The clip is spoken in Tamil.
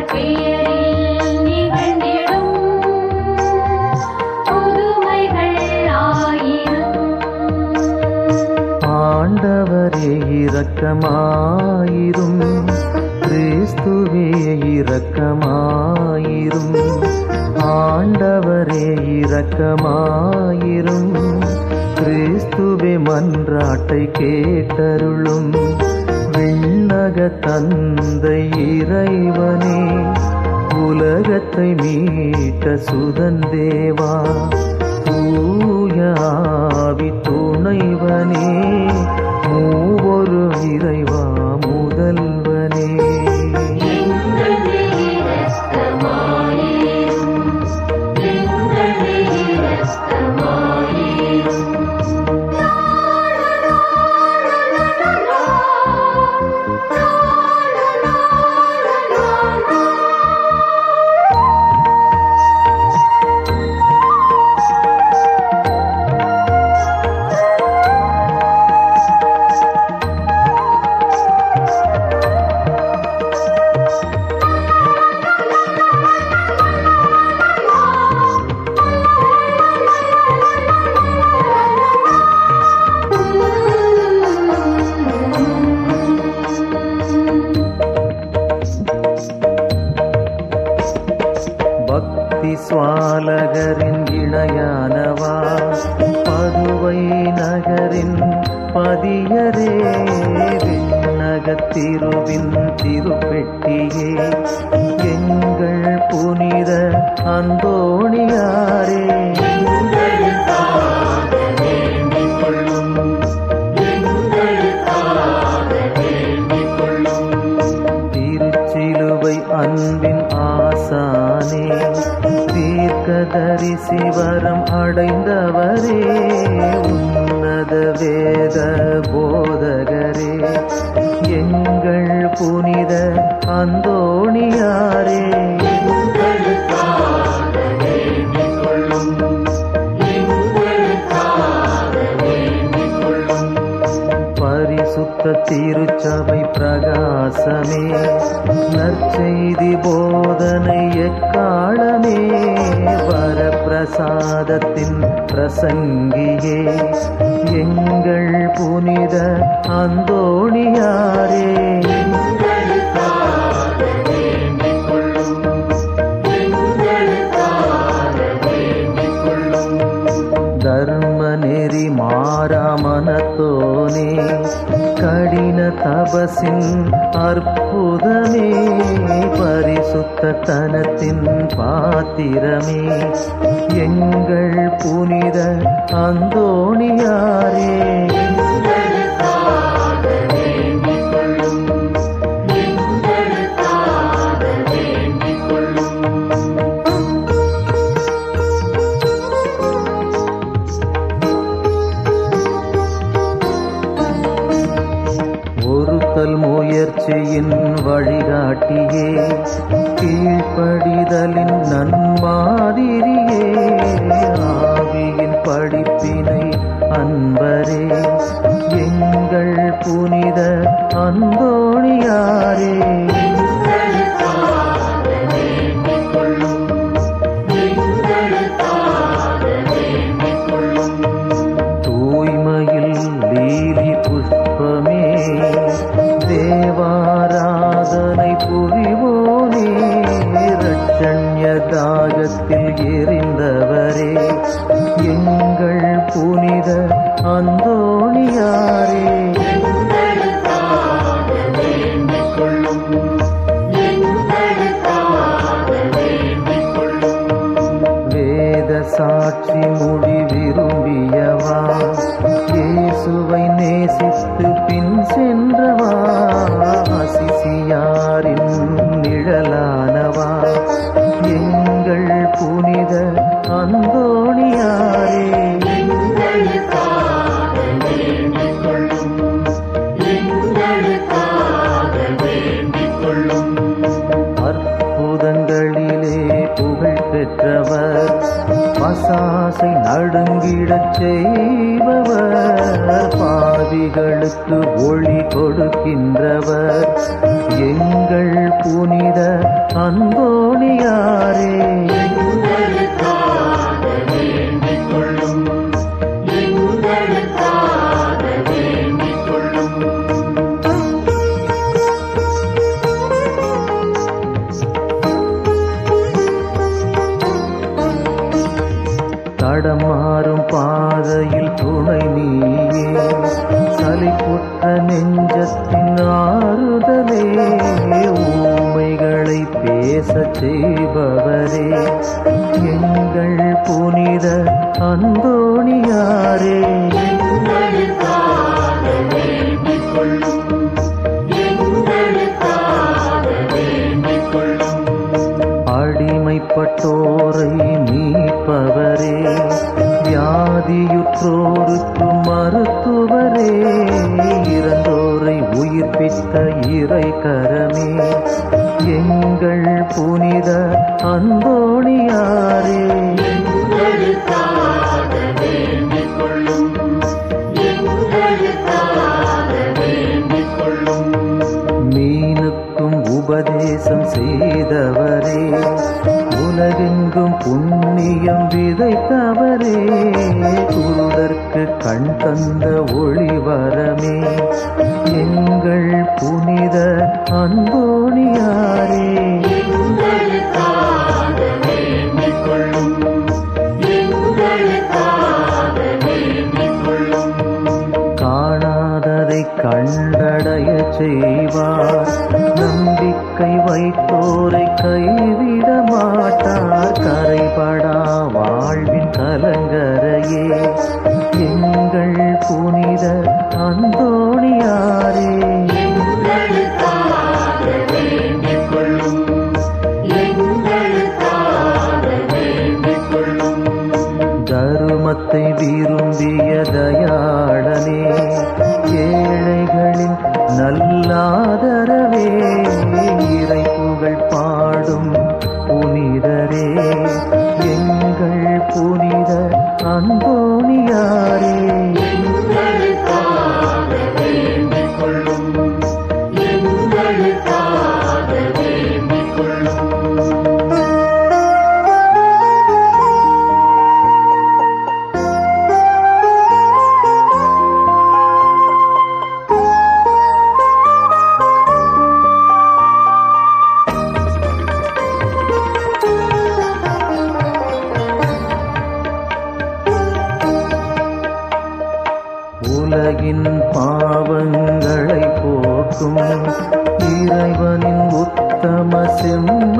பெயரில் நிகழ்ந்திடும் புதுமைகள் ஆயிரம் ஆண்டவரே இரக்கமாயிரும் கிறிஸ்துவே இரக்கமாயிரும் ஆண்டவரே இரக்கமாயிரும் கிறிஸ்துவே மன்றாட்டை கேட்டருளும் விண்ணக தந்தை இறைவனே உலகத்தை மீட்ட சுதந்தேவா தூயாவி துணைவனே மூவொரு இறைவா முதல்வனே பக்தி சுவாலகரின் இணையானவா பதுவை நகரின் பதியரே விண்ணகத்திருவின் திருப்பெட்டியே எங்கள் புனித அந்தோணியாரே திருச்சிலுவை அன்பின் ஆசானே தீர்க்கதரிசி வரம் அடைந்தவரே உன்னத வேத போதகரே எங்கள் புனித அந்தோணியாரே பரிசுத்த திருச்சபை பிரகாசமே நற்செய்தி போதனை எக்காலமே வரப்பிரசாதத்தின் பிரசங்கியே எங்கள் புனித அந்தோணியாரே தர்ம நெறி மாறாமனத்தோனே கடின தபசின் அற்புதமே பரிசுத்த தனத்தின் பாத்திரமே எங்கள் புனித அந்தோணியாரே ஒருத்தல் முயற்சியின் வழிகாட்டியே கீழ்ப்படிதலின் நன்மாதிரியே ஆவியின் படிப்பினை அன்பரே எங்கள் புனித அந்தோணியாரே தூய்மையில் லீலி புஷ்பமே தேவாராதனை புரிவோனே ரட்சண்ய தாகத்தில் எரிந்தவரே எங்கள் புனித அந்தோணியாரே வேத சாட்சி முடி விரும்பியவா இயேசுவை நேசித்து பின் சென்றவா அசிசியாரின் நிழலானவா எங்கள் புனித அந்தோணியாரே அற்புதங்களிலே புகழ் பெற்றவர் மசாசை நடுங்கிடச் செய்பவர் பாவிகளுக்கு ஒளி கொடுக்கின்றவர் எங்கள் புனித அந்தோணியாரே தடமாறும் பாதையில் துணை நீயே சலிப்புற்ற நெஞ்சத்தின் ஆறுதலே ஊமைகளை பேசச் செய்பவரே எங்கள் புனித அந்தோணியாரே அடிமைப்பட்டோரை மீட்பவரே வியாதியுற்றோருக்கு மருத்துவரே இறந்தோரை உயிர்ப்பித்த இறை கரமே எங்கள் புனித அந்தோணியாரே மீனுக்கும் உபதேசம் செய்தவரே உலகெங்கும் புண்ணியம் விதைத்தவரே குருடர்க்கு கண் தந்த ஒளிவரமே எங்கள் புனித அன்போணியாரே காணாததை கண்டடைய செய்வார் நம்பிக்கை வைத்தோரை கைவிட மாட்டார் கரைபடா வாழ்வின் கலங்கரையே எங்கள் புனித அந்தோணியாரே தருமத்தை விரும்பிய தயாளனே ஏழைகளின் நல்லாதரவே இறை புகழ் பாடும் புனிதரே எங்கள் புனித அந்தோணியாரே உலகின் பாவங்களை போக்கும் இறைவனின் உத்தம செம்மறியாளே